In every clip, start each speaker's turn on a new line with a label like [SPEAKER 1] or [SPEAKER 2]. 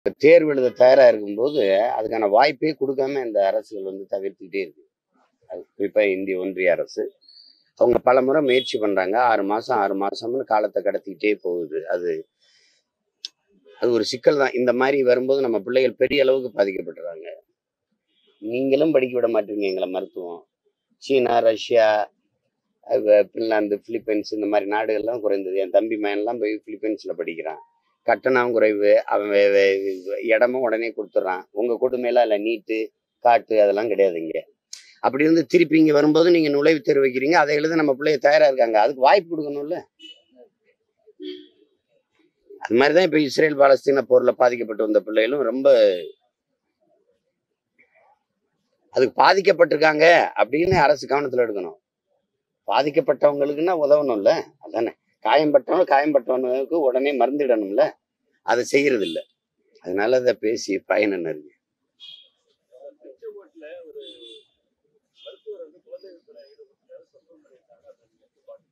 [SPEAKER 1] தேர்வு எழுத தயாரா இருக்கும்போது அதுக்கான வாய்ப்பே கொடுக்காம இந்த அரசுகள் வந்து தவிர்த்துக்கிட்டே இருக்கு அது குறிப்பா இந்திய ஒன்றிய அரசு அவங்க பல முறை முயற்சி பண்றாங்க ஆறு மாசம் ஆறு மாசம்னு காலத்தை கடத்திக்கிட்டே போகுது அது அது ஒரு சிக்கல் தான் இந்த மாதிரி வரும்போது நம்ம பிள்ளைகள் பெரிய அளவுக்கு பாதிக்கப்பட்டுறாங்க நீங்களும் படிக்க விட மாட்டீங்க எங்களை மருத்துவம் சீனா ரஷ்யா அஹ் பின்லாந்து பிலிப்பைன்ஸ் இந்த மாதிரி நாடுகள்லாம் குறைந்தது என் தம்பி மயன்லாம் போய் பிலிப்பைன்ஸில் படிக்கிறான் கட்டணம் குறைவு அவன் வே- வே- இடமும் உடனே கொடுத்துட்றான் உங்கள் கொடுமையில அதில் நீட்டு காட்டு அதெல்லாம் கிடையாது இங்கே அப்படி இருந்து திருப்பி இங்கே வரும்போது நீங்கள் நுழைவுத் தேர்வு வைக்கிறீங்க அதை எழுத நம்ம பிள்ளைய தயாராக இருக்காங்க அதுக்கு வாய்ப்பு கொடுக்கணும்ல அது மாதிரி தான் இப்போ இஸ்ரேல் பாலஸ்தீன போரில் பாதிக்கப்பட்டு வந்த பிள்ளைகளும் ரொம்ப அதுக்கு பாதிக்கப்பட்டிருக்காங்க அப்படின்னு அரசு கவனத்தில் எடுக்கணும் பாதிக்கப்பட்டவங்களுக்குன்னா உதவணும்ல அதானே காயம்பட்டவங்க காயம்பட்டவனுக்கு உடனே மருந்திடணும்ல அதை செய்யறது இல்ல அதனால அதை பேசி பயன் என்ன இருக்கு
[SPEAKER 2] திருச்செங்கோட்டுல ஒரு மருத்துவர் வந்து குழந்தை விற்பனை ஈடுபட்டாரு சொந்தம் பண்ணியிருக்காங்க அப்படின்னு பாட்டு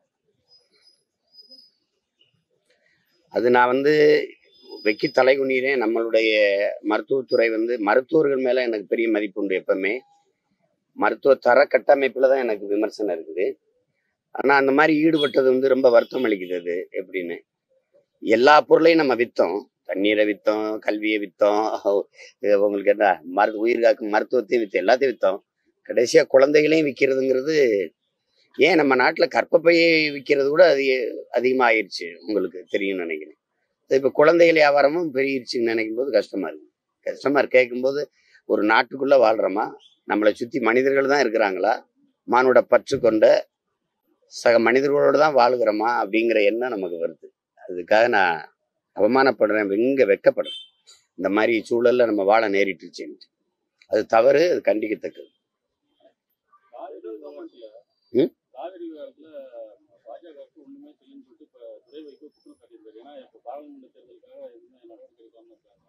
[SPEAKER 1] அது நான் வந்து வெக்கி தலைகுனிறேன் நம்மளுடைய மருத்துவத்துறை வந்து மருத்துவர்கள் மேல எனக்கு பெரிய மதிப்பு உண்டு எப்பவுமே மருத்துவ தர கட்டமைப்புல தான் எனக்கு விமர்சனம் இருக்குது ஆனா அந்த மாதிரி ஈடுபட்டது வந்து ரொம்ப வருத்தம் அளிக்குது அது எப்படின்னு எல்லா பொருளையும் நம்ம வித்தோம் தண்ணீரை வித்தோம் கல்வியை வித்தோம் இது உங்களுக்கு என்ன மரு உயிர் காக்கும் மருத்துவத்தையும் வித்தோம் எல்லாத்தையும் வித்தோம் கடைசியா குழந்தைகளையும் விற்கிறதுங்கிறது ஏன் நம்ம நாட்டுல கற்பப்பையை விற்கிறது கூட அதிக அதிகமாயிருச்சு உங்களுக்கு தெரியும்னு நினைக்கிறேன் இப்போ குழந்தைகள் வியாபாரமும் பெருகிருச்சுன்னு நினைக்கும் போது கஷ்டமா இருக்கு கஷ்டமா இருக்கு கேட்கும்போது ஒரு நாட்டுக்குள்ள வாழ்றோமா நம்மளை சுத்தி மனிதர்கள் தான் இருக்கிறாங்களா மானுட பற்று கொண்ட சக மனிதர்களோடு தான் வாழுகிறோமா அப்படிங்கிற எண்ணம் நமக்கு வருது அதுக்காக நான் அவமானப்படுறேன் எங்க வெக்கப்படுறேன் இந்த மாதிரி சூழல்ல நம்ம வாழ நேரிட்டுருச்சுன்ட்டு அது தவறு அது கண்டிக்கத்தக்கது
[SPEAKER 2] காவிரி விவகாரத்துல
[SPEAKER 1] ம்?
[SPEAKER 2] காவிரி விவகாரத்துல பாஜகவுக்கு ஒண்ணுமே செய்யணும்னு சொல்லிட்டு இப்ப துறை வைக்க குற்றம் சாட்டியிருக்காரு ஏன்னா இப்ப பாராளுமன்ற தேர்தலுக்காக எதுவுமே நடவடிக்கை எடுக்காம இருக்காங்க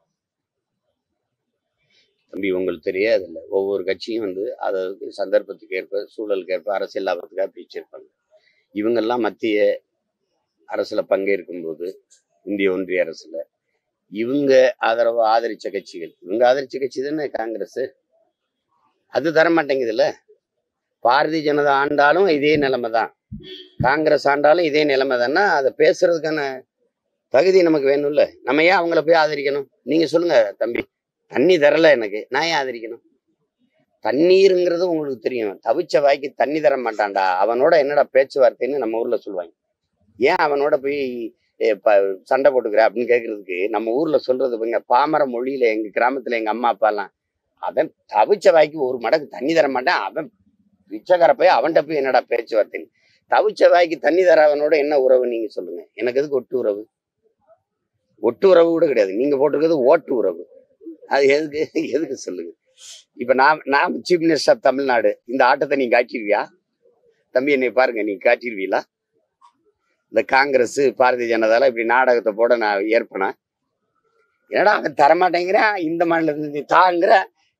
[SPEAKER 1] தம்பி உங்களுக்கு தெரியாது இல்லை ஒவ்வொரு கட்சியும் வந்து அதற்கு சந்தர்ப்பத்துக்கு ஏற்ப சூழலுக்கு ஏற்ப அரசியல் லாபத்துக்காக பிரிச்சிருப்பாங்க இவங்கெல்லாம் மத்திய அரசுல பங்கேற்கும் போது இந்திய ஒன்றிய அரசுல இவங்க ஆதரவு ஆதரிச்ச கட்சிகள் இவங்க ஆதரிச்ச கட்சி தானே காங்கிரஸ் அது தர மாட்டேங்குதுல்ல பாரதிய ஜனதா ஆண்டாலும் இதே நிலைமை தான் காங்கிரஸ் ஆண்டாலும் இதே நிலைமை தானே அதை பேசுறதுக்கான தகுதி நமக்கு வேணும்ல நம்ம ஏன் அவங்கள போய் ஆதரிக்கணும் நீங்க சொல்லுங்க தம்பி தண்ணி தரல எனக்கு நான் ஏன் ஆதரிக்கணும் தண்ணீருங்கிறது உங்களுக்கு தெரியும் தவிச்ச வாய்க்கு தண்ணி தர மாட்டான்டா அவனோட என்னடா பேச்சுவார்த்தைன்னு நம்ம ஊர்ல சொல்லுவாங்க ஏன் அவனோட போய் ஏ, ப- சண்டை போட்டுக்கிற அப்படின்னு கேட்கறதுக்கு நம்ம ஊர்ல சொல்றது இங்க பாமர மொழியில எங்க கிராமத்துல எங்க அம்மா அப்பா எல்லாம் அவன் தவிச்ச வாய்க்கு ஒரு மடக்கு தண்ணி தர மாட்டான் அவன் பிச்சைக்கார போய் அவன்கிட்ட போய் என்னடா பேச்சுவார்த்தைன்னு தவிச்ச வாய்க்கு தண்ணி தரவனோட என்ன உறவு நீங்க சொல்லுங்க எனக்கு எதுக்கு ஒட்டு உறவு ஒட்டு உறவு கூட கிடையாது நீங்க போட்டிருக்கிறது ஓட்டு உறவு அது எதுக்கு எதுக்கு சொல்லுங்க இப்ப நான் நான் சீஃப் மினிஸ்டர் ஆஃப் தமிழ்நாடு இந்த ஆட்டத்தை நீ காட்டிடுவியா தம்பி என்னை பாருங்க நீ காட்டிடுவீங்களா இந்த காங்கிரஸ் பாரதிய ஜனதால இப்படி நாடகத்தை போட நான் ஏற்பனா என்னடா அவன் தரமாட்டேங்கிறான் இந்த மாநிலத்துல நீ தாங்கிற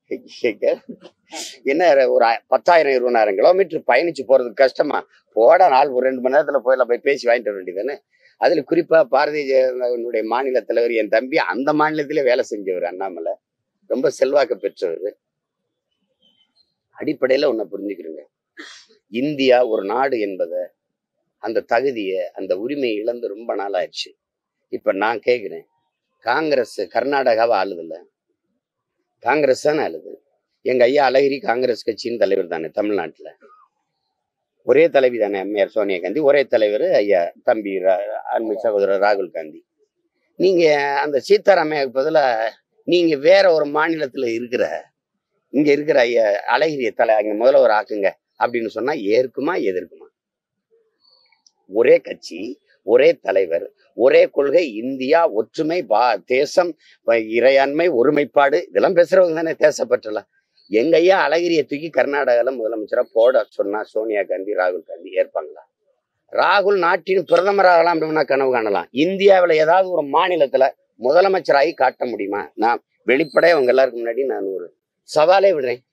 [SPEAKER 1] என்ன ஒரு ஆ- பத்தாயிரம் இருபதாயிரம் கிலோமீட்டர் பயணிச்சு போறதுக்கு கஷ்டமா போட நாள் ஒரு ரெண்டு மணி நேரத்துல போயிடலாம் போய் பேசி வாங்கிட்டு வர வேண்டியதானே அதுல குறிப்பா பாரதிய ஜனதாவினுடைய மாநில தலைவர் என் தம்பி அந்த மாநிலத்திலே வேலை செஞ்சவர் அண்ணாமலை ரொம்ப செல்வாக்கு பெற்றவர் அடிப்படையில ஒன்ன புரிஞ்சுக்கிறேங்க இந்தியா ஒரு நாடு என்பதை அந்த தகுதியை அந்த உரிமையை இழந்து ரொம்ப நாள் ஆயிடுச்சு இப்ப நான் கேட்கிறேன் காங்கிரஸ் கர்நாடகாவை ஆளுதில்ல காங்கிரஸ் தானே ஆளுது எங்க ஐயா அழகிரி காங்கிரஸ் கட்சியின் தலைவர் தானே தமிழ்நாட்டுல ஒரே தலைவி தானே அம்மையார் சோனியா காந்தி ஒரே தலைவர் ஐயா தம்பி ரா- அன்பு சகோதரர் ராகுல் காந்தி நீங்க அந்த சீதாராமையாவுக்கு பதிலா நீங்க வேற ஒரு மாநிலத்துல இருக்கிற இங்க இருக்கிற ஐயா அழகிரிய தலை அங்க முதல்வர் ஆக்குங்க அப்படின்னு சொன்னா ஏற்குமா எதிர்க்குமா ஒரே கட்சி ஒரே தலைவர் ஒரே கொள்கை இந்தியா ஒற்றுமை பா தேசம் ப- இறையாண்மை ஒருமைப்பாடு இதெல்லாம் பேசுறவங்க தானே தேசப்பற்றலாம் எங்க ஐயா அழகிரியை தூக்கி கர்நாடகால முதலமைச்சரா போட சொன்னா சோனியா காந்தி ராகுல் காந்தி ஏற்பாங்களா ராகுல் நாட்டின் பிரதமராகலாம் அப்படின்னா கனவு காணலாம் இந்தியாவில் ஏதாவது ஒரு மாநிலத்துல முதலமைச்சராகி காட்ட முடியுமா நான் வெளிப்படையா உங்க எல்லாருக்கும் முன்னாடி நான் ஒரு சவாலே விடுறேன்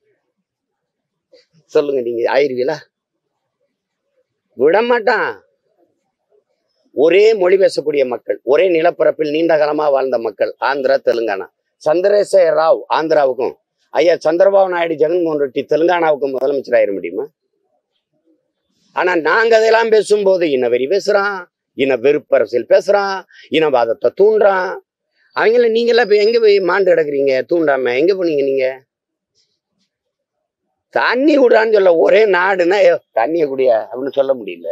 [SPEAKER 1] சொல்லுங்க நீங்க ஆயிருவீங்களா விட மாட்டான் ஒரே மொழி பேசக்கூடிய மக்கள் ஒரே நிலப்பரப்பில் நீண்ட காலமா வாழ்ந்த மக்கள் ஆந்திரா தெலுங்கானா சந்திரசேகர ராவ் ஆந்திராவுக்கும் ஐயா சந்திரபாபு நாயுடு ஜெகன்மோகன் ரெட்டி தெலுங்கானாவுக்கும் முதலமைச்சர் ஆயிட முடியுமா ஆனா நாங்க அதெல்லாம் பேசும்போது இனவெறி பேசுறான் இன வெறுப்பு அரசியல் பேசுறான் இனவாதத்தை தூண்டுறான் அவங்கள நீங்களாம் இப்ப எங்க போய் மாண்டு கிடக்குறீங்க தூண்டாம எங்க போனீங்க நீங்க தண்ணி விடுறான்னு சொல்ல ஒரே நாடுன்னா ஏ, தண்ணிய குடியா அப்படின்னு சொல்ல முடியல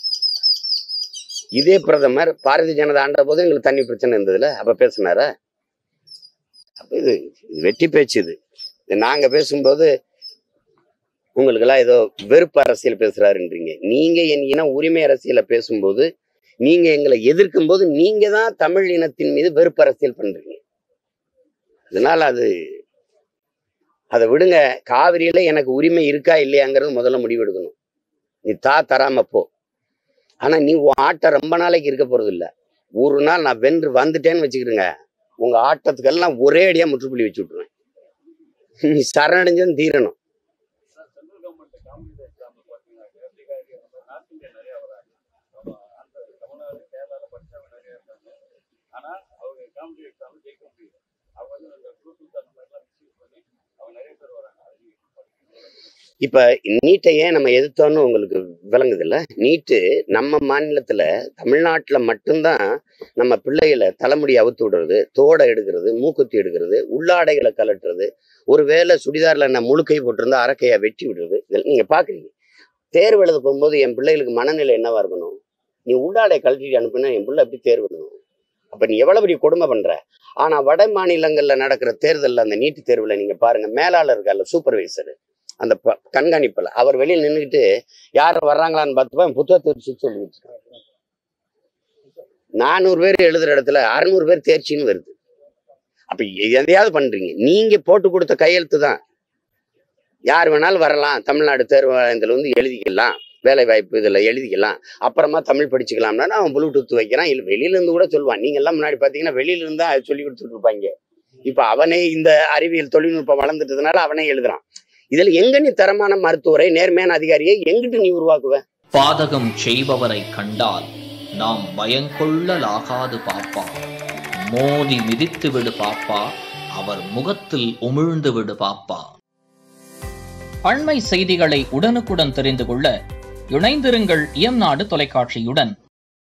[SPEAKER 1] இதே பிரதமர் பாரதிய ஜனதா ஆண்ட போது எங்களுக்கு தண்ணி பிரச்சனை இருந்ததுல அப்ப பேசினாரா அப்ப இது இது வெட்டி பேச்சு இது இது நாங்க பேசும்போது உங்களுக்கெல்லாம் ஏதோ வெறுப்பு அரசியல் பேசுறாருன்றீங்க நீங்க என் இன உரிமை அரசியலை பேசும்போது நீங்க எங்களை எதிர்க்கும் போது நீங்க தான் தமிழ் இனத்தின் மீது வெறுப்பு அரசியல் பண்றீங்க அதனால அது அதை விடுங்க காவிரியில எனக்கு உரிமை இருக்கா இல்லையாங்கிறது முதல்ல முடிவெடுக்கணும் நீ தா தராம போ ஆனா நீ உன் ஆட்டம் ரொம்ப நாளைக்கு இருக்க போறது இல்ல ஒரு நாள் நான் வென்று வந்துட்டேன்னு வச்சுக்கிடுங்க உங்க ஆட்டத்துக்கெல்லாம் ஒரே அடியா முற்றுப்புள்ளி வச்சு விட்டுருவேன் நீ சரணடைஞ்சதும் தீரணும்
[SPEAKER 2] சார் சென்ட்ரல் கவர்மெண்ட் காம்படிட்டிவ் எக்ஸாம்ல பார்த்தீங்கன்னா அதிகாரி நம்ம நார்த் இந்தியா நிறைய வராங்க நம்ம அந்த தமிழ்நாடு கேரளால படிச்சவங்க நிறைய இருக்காங்க ஆனா அவங்க காம்படிட்டிவ் எக்ஸாம் ஜெயிக்க முடியல அவங்க வந்து அந்த ப்ளூடூத் அந்த மாதிரிலாம் மிஸ்யூஸ் பண்ணி அவங்க நிறைய பேர் வராங்க அது நீங்க பாத்தீங்கன்னா
[SPEAKER 1] இப்ப நீட்டை ஏன் நம்ம எதிர்த்தோன்னு உங்களுக்கு விளங்குது இல்ல நீட்டு நம்ம மாநிலத்துல தமிழ்நாட்டுல மட்டும்தான் நம்ம பிள்ளைகளை தலைமுடி அவுத்து விடுறது தோடை எடுக்கிறது மூக்குத்தி எடுக்கிறது உள்ளாடைகளை கலட்டுறது ஒருவேளை சுடிதார்ல நான் முழுக்கை போட்டிருந்தா அரக்கையா வெட்டி விடுறது இதெல்லாம் நீங்க பாக்குறீங்க தேர்வு எழுத போகும்போது என் பிள்ளைகளுக்கு மனநிலை என்னவா இருக்கணும் நீ உள்ளாடை கழட்டிட்டு அனுப்புனா என் பிள்ளை எப்படி தேர்வு எழுதணும் அப்ப நீ எவ்வளவு பெரிய கொடுமை பண்ற ஆனா வட மாநிலங்கள்ல நடக்கிற தேர்தல்ல அந்த நீட்டு தேர்வுல நீங்க பாருங்க மேலாளர் இருக்கார்ல சூப்பர்வைசர் அந்த ப- கண்காணிப்புல அவர் வெளியில் நின்றுக்கிட்டு யார் வர்றாங்களான்னு பார்த்தப்ப அவன் புத்தகத்தை வச்சு சொல்லி வச்சிருக்கான் நானூறு பேர் எழுதுற இடத்துல அறுநூறு பேர் தேர்ச்சின்னு வருது அப்ப எதையாவது பண்றீங்க நீங்க போட்டு கொடுத்த கையெழுத்து தான் யார் வேணாலும் வரலாம் தமிழ்நாடு தேர்வாயத்தில் வந்து எழுதிக்கலாம் வேலை வாய்ப்பு இதில் எழுதிக்கலாம் அப்புறமா தமிழ் படிச்சுக்கலாம்னா அவன் ப்ளூடூத் வைக்கிறான் இல்லை வெளியில இருந்து கூட சொல்லுவான் நீங்க எல்லாம் முன்னாடி பார்த்தீங்கன்னா வெளியில இருந்து தான் சொல்லி கொடுத்துட்டு இருப்பாங்க இப்ப அவனே இந்த அறிவியல் தொழில்நுட்பம் வளர்ந்துட்டதுனால அவனே எழுதுறான் இதுல எங்க நீ தரமான மருத்துவரை நேர்மையான அதிகாரியை எங்கிட்டு நீ உருவாக்குவ
[SPEAKER 3] பாதகம் செய்பவரை கண்டால் நாம் பயங்கொள்ளலாகாது பாப்பா மோதி மிதித்து விடு பாப்பா அவர் முகத்தில் உமிழ்ந்து விடு பாப்பா அண்மை செய்திகளை உடனுக்குடன் தெரிந்து கொள்ள இணைந்திருங்கள் இயம்நாடு தொலைக்காட்சியுடன்